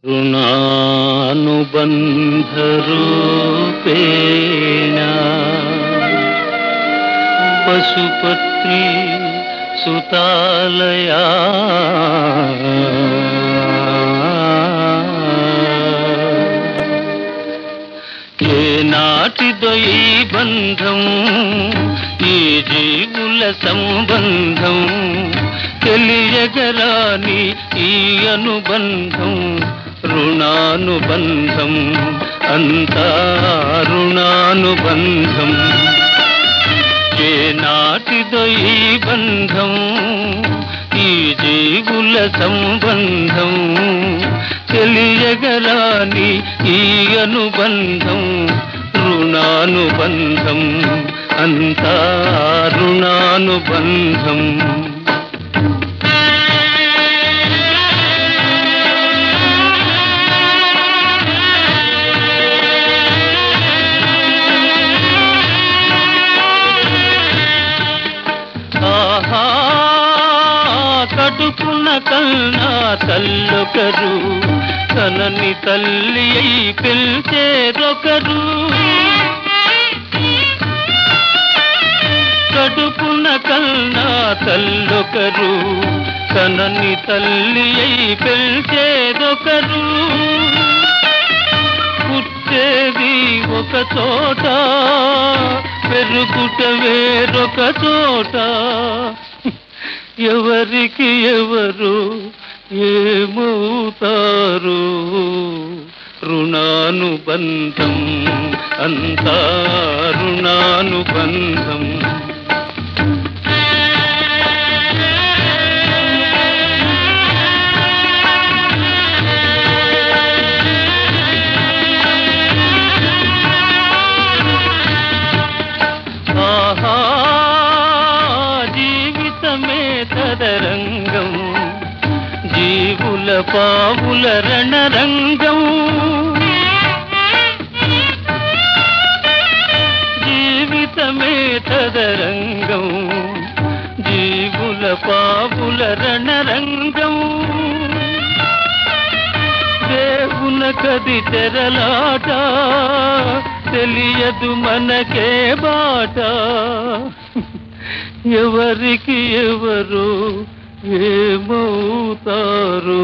ऋणानुबन्धरूपेण पशुपत्री सुतालया ఏ నాటిదో ఈ బంధం ఈ జీవుల సంబంధం తెలియగరాని ఈ అనుబంధం రుణానుబంధం అంతా రుణానుబంధం ఏ నాటిదో ఈ బంధం ఈ జీవుల సంబంధం తెలియగరాని ఈ అనుబంధం రుణానుబంధం అంతా రుణానుబంధం ఆహా కడుపున కన్నా తల్లొకరు కనని తల్లి అయి పిలిచేరొకరు కడుపున కన్నా తల్లొకరు కనని తల్లి అయి పిలిచేరొకరు పుట్టేది ఒక చోట పెరుగుట వేరొక చోట ఎవరికి ఎవరు ఏమవుతారు రుణానుబంధం అంతా రుణానుబంధం ఆహా జీవితమే తదరంగం జీవుల పావుల రణరంగం జీవితమే తదరంగం జీవుల పావుల రణరంగం దేవున కది తెరలాట తెలియదు మనకే బాట ఎవరికి ఎవరు ఏమవుతారు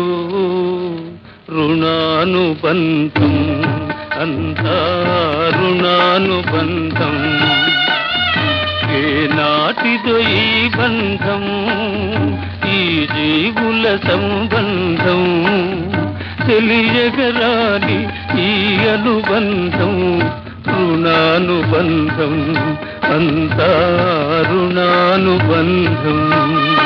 రుణానుబంధం అంతా రుణానుబంధం ఏ నాటిదో ఈ బంధం ఈ జీవుల సంబంధం తెలియగరాని ఈ అనుబంధం రుణానుబంధం అంతా రుణానుబంధం